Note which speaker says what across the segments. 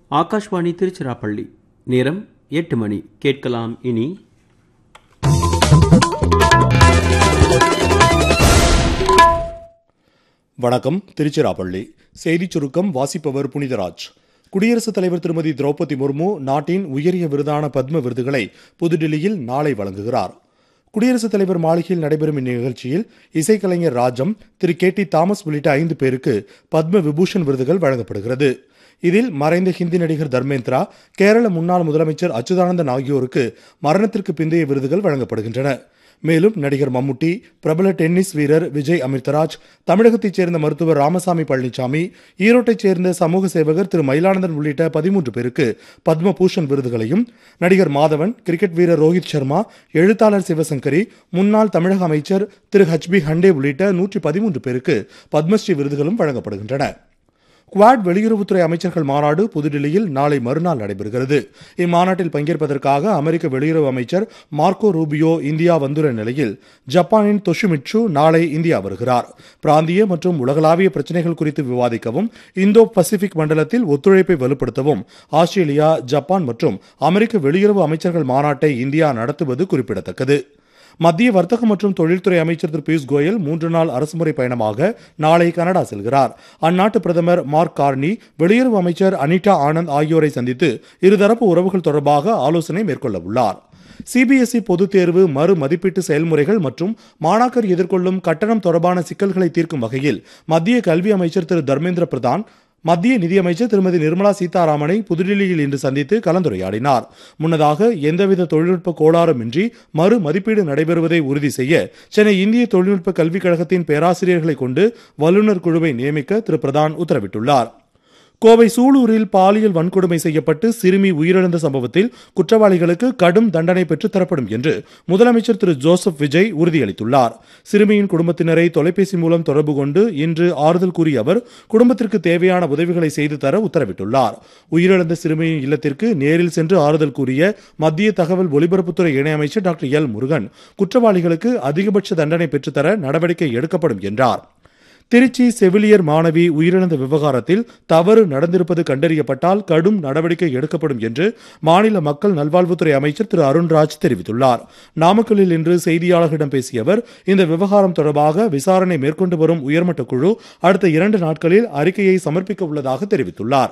Speaker 1: ஆகாஷ்வாணி திருச்சிராப்பள்ளி நேரம் எட்டு மணி கேட்கலாம் இனி
Speaker 2: வணக்கம் திருச்சிராப்பள்ளி செய்திச் சுருக்கம் வாசிப்பவர் புனிதராஜ் குடியரசுத் தலைவர் திருமதி திரௌபதி முர்மு நாட்டின் உயரிய விருதான பத்ம விருதுகளை புதுடில்லியில் நாளை வழங்குகிறார் குடியரசுத் தலைவர் மாளிகையில் நடைபெறும் இந்நிகழ்ச்சியில் இசைக்கலைஞர் ராஜம் திரு கே டி தாமஸ் உள்ளிட்ட ஐந்து பேருக்கு பத்ம விபூஷன் விருதுகள் வழங்கப்படுகிறது இதில் மறைந்த ஹிந்தி நடிகர் தர்மேந்திரா கேரள முன்னாள் முதலமைச்சர் அச்சுதானந்தன் ஆகியோருக்கு மரணத்திற்கு பிந்தைய விருதுகள் வழங்கப்படுகின்றன மேலும் நடிகர் மம்முட்டி பிரபல டென்னிஸ் வீரர் விஜய் அமிர்தராஜ் தமிழகத்தைச் சேர்ந்த மருத்துவர் ராமசாமி பழனிசாமி ஈரோட்டைச் சேர்ந்த சமூக சேவகர் திரு மயிலானந்தன் உள்ளிட்ட பதிமூன்று பேருக்கு பத்ம பூஷன் விருதுகளையும் நடிகர் மாதவன் கிரிக்கெட் வீரர் ரோஹித் சர்மா எழுத்தாளர் சிவசங்கரி முன்னாள் தமிழக அமைச்சர் திரு ஹச் பி ஹண்டே உள்ளிட்ட நூற்றி பதிமூன்று பேருக்கு பத்மஸ்ரீ விருதுகளும் வழங்கப்படுகின்றன குவாட் வெளியுறவுத்துறை அமைச்சர்கள் மாநாடு புதுடில்லியில் நாளை மறுநாள் நடைபெறுகிறது இம்மாநாட்டில் பங்கேற்பதற்காக அமெரிக்க வெளியுறவு அமைச்சர் மார்க்கோ ரூபியோ இந்தியா வந்துள்ள நிலையில் ஜப்பானின் தொஷிமிட்சு நாளை இந்தியா வருகிறார் பிராந்திய மற்றும் உலகளாவிய பிரச்சினைகள் குறித்து விவாதிக்கவும் இந்தோ பசிபிக் மண்டலத்தில் ஒத்துழைப்பை வலுப்படுத்தவும் ஆஸ்திரேலியா ஜப்பான் மற்றும் அமெரிக்க வெளியுறவு அமைச்சர்கள் மாநாட்டை இந்தியா நடத்துவது குறிப்பிடத்தக்கது மத்திய வர்த்தக மற்றும் தொழில்துறை அமைச்சர் திரு பியூஷ் கோயல் மூன்று நாள் அரசுமுறை பயணமாக நாளை கனடா செல்கிறார் அந்நாட்டு பிரதமர் மார்க் கார்னி வெளியுறவு அமைச்சர் அனிதா ஆனந்த் ஆகியோரை சந்தித்து இருதரப்பு உறவுகள் தொடர்பாக ஆலோசனை மேற்கொள்ள உள்ளார் சிபிஎஸ்இ பொதுத் தேர்வு மறு மதிப்பீட்டு செயல்முறைகள் மற்றும் மாணாக்கர் எதிர்கொள்ளும் கட்டணம் தொடர்பான சிக்கல்களை தீர்க்கும் வகையில் மத்திய கல்வி அமைச்சர் திரு தர்மேந்திர பிரதான் மத்திய நிதியமைச்சர் திருமதி நிர்மலா சீதாராமனை புதுடில்லியில் இன்று சந்தித்து கலந்துரையாடினார் முன்னதாக எந்தவித தொழில்நுட்ப கோளாறுமின்றி மறு மதிப்பீடு நடைபெறுவதை உறுதி செய்ய சென்னை இந்திய தொழில்நுட்ப கல்விக் கழகத்தின் பேராசிரியர்களை கொண்டு வல்லுநர் குழுவை நியமிக்க திரு பிரதான் உத்தரவிட்டுள்ளார் கோவை சூலூரில் பாலியல் வன்கொடுமை செய்யப்பட்டு சிறுமி உயிரிழந்த சம்பவத்தில் குற்றவாளிகளுக்கு கடும் தண்டனை பெற்றுத்தரப்படும் என்று முதலமைச்சர் திரு ஜோசப் விஜய் உறுதியளித்துள்ளார் சிறுமியின் குடும்பத்தினரை தொலைபேசி மூலம் தொடர்பு கொண்டு இன்று ஆறுதல் கூறிய அவர் குடும்பத்திற்கு தேவையான உதவிகளை செய்து தர உத்தரவிட்டுள்ளார் உயிரிழந்த சிறுமியின் இல்லத்திற்கு நேரில் சென்று ஆறுதல் கூறிய மத்திய தகவல் ஒலிபரப்புத்துறை இணையமைச்சர் டாக்டர் எல் முருகன் குற்றவாளிகளுக்கு அதிகபட்ச தண்டனை பெற்றுத்தர நடவடிக்கை எடுக்கப்படும் என்றார் திருச்சி செவிலியர் மாணவி உயிரிழந்த விவகாரத்தில் தவறு நடந்திருப்பது கண்டறியப்பட்டால் கடும் நடவடிக்கை எடுக்கப்படும் என்று மாநில மக்கள் நல்வாழ்வுத்துறை அமைச்சர் திரு அருண்ராஜ் தெரிவித்துள்ளார் நாமக்கல்லில் இன்று செய்தியாளர்களிடம் பேசிய அவர் இந்த விவகாரம் தொடர்பாக விசாரணை மேற்கொண்டு வரும் உயர்மட்ட குழு அடுத்த இரண்டு நாட்களில் அறிக்கையை சமர்ப்பிக்க உள்ளதாக தெரிவித்துள்ளார்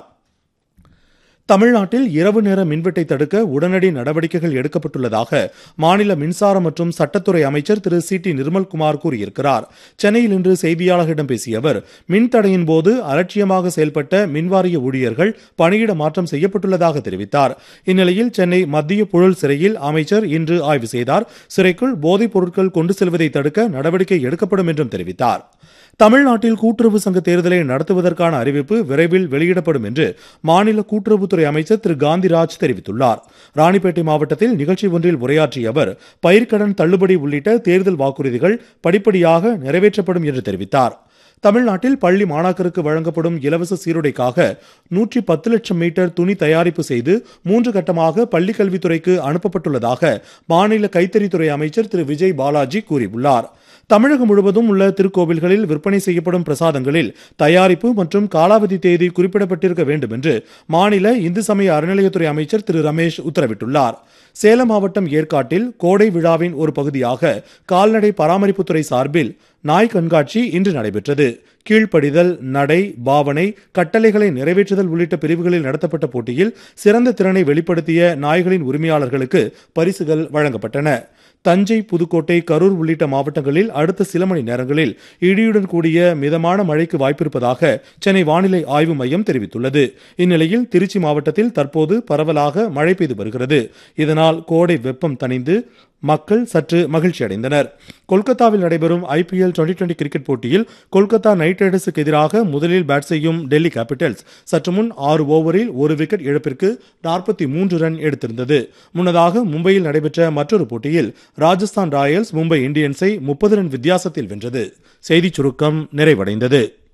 Speaker 2: தமிழ்நாட்டில் இரவு நேர மின்வெட்டை தடுக்க உடனடி நடவடிக்கைகள் எடுக்கப்பட்டுள்ளதாக மாநில மின்சார மற்றும் சட்டத்துறை அமைச்சர் திரு சி டி நிர்மல்குமார் கூறியிருக்கிறார் சென்னையில் இன்று செய்தியாளர்களிடம் பேசிய அவர் மின்தடையின் போது அலட்சியமாக செயல்பட்ட மின்வாரிய ஊழியர்கள் பணியிட மாற்றம் செய்யப்பட்டுள்ளதாக தெரிவித்தார் இந்நிலையில் சென்னை மத்திய புழல் சிறையில் அமைச்சர் இன்று ஆய்வு செய்தார் சிறைக்குள் போதைப் பொருட்கள் கொண்டு செல்வதை தடுக்க நடவடிக்கை எடுக்கப்படும் என்றும் தெரிவித்தார் தமிழ்நாட்டில் கூட்டுறவு சங்க தேர்தலை நடத்துவதற்கான அறிவிப்பு விரைவில் வெளியிடப்படும் என்று மாநில கூட்டுறவுத்துறை அமைச்சர் திரு காந்திராஜ் தெரிவித்துள்ளார் ராணிப்பேட்டை மாவட்டத்தில் நிகழ்ச்சி ஒன்றில் உரையாற்றிய அவர் பயிர்க்கடன் தள்ளுபடி உள்ளிட்ட தேர்தல் வாக்குறுதிகள் படிப்படியாக நிறைவேற்றப்படும் என்று தெரிவித்தார் தமிழ்நாட்டில் பள்ளி மாணாக்கருக்கு வழங்கப்படும் இலவச சீருடைக்காக நூற்றி பத்து லட்சம் மீட்டர் துணி தயாரிப்பு செய்து மூன்று கட்டமாக பள்ளிக் கல்வித்துறைக்கு அனுப்பப்பட்டுள்ளதாக மாநில கைத்தறித்துறை அமைச்சர் திரு விஜய் பாலாஜி கூறியுள்ளார் தமிழகம் முழுவதும் உள்ள திருக்கோவில்களில் விற்பனை செய்யப்படும் பிரசாதங்களில் தயாரிப்பு மற்றும் காலாவதி தேதி குறிப்பிடப்பட்டிருக்க வேண்டும் என்று மாநில இந்து சமய அறநிலையத்துறை அமைச்சர் திரு ரமேஷ் உத்தரவிட்டுள்ளார் சேலம் மாவட்டம் ஏற்காட்டில் கோடை விழாவின் ஒரு பகுதியாக கால்நடை பராமரிப்புத்துறை சார்பில் நாய் கண்காட்சி இன்று நடைபெற்றது கீழ்ப்படிதல் நடை பாவனை கட்டளைகளை நிறைவேற்றுதல் உள்ளிட்ட பிரிவுகளில் நடத்தப்பட்ட போட்டியில் சிறந்த திறனை வெளிப்படுத்திய நாய்களின் உரிமையாளர்களுக்கு பரிசுகள் வழங்கப்பட்டன தஞ்சை புதுக்கோட்டை கரூர் உள்ளிட்ட மாவட்டங்களில் அடுத்த சில மணி நேரங்களில் இடியுடன் கூடிய மிதமான மழைக்கு வாய்ப்பிருப்பதாக சென்னை வானிலை ஆய்வு மையம் தெரிவித்துள்ளது இந்நிலையில் திருச்சி மாவட்டத்தில் தற்போது பரவலாக மழை பெய்து வருகிறது இதனால் கோடை வெப்பம் தணிந்து மக்கள் சற்று மகிழ்ச்சி அடைந்தனர் கொல்கத்தாவில் நடைபெறும் ஐபிஎல் டுவெண்டி டுவெண்டி கிரிக்கெட் போட்டியில் கொல்கத்தா நைட் ரைடர்ஸுக்கு எதிராக முதலில் பேட் செய்யும் டெல்லி கேபிட்டல்ஸ் சற்று முன் ஆறு ஓவரில் ஒரு விக்கெட் இழப்பிற்கு நாற்பத்தி மூன்று ரன் எடுத்திருந்தது முன்னதாக மும்பையில் நடைபெற்ற மற்றொரு போட்டியில் ராஜஸ்தான் ராயல்ஸ் மும்பை இந்தியன்ஸை முப்பது ரன் வித்தியாசத்தில் வென்றது செய்திச் சுருக்கம் நிறைவடைந்தது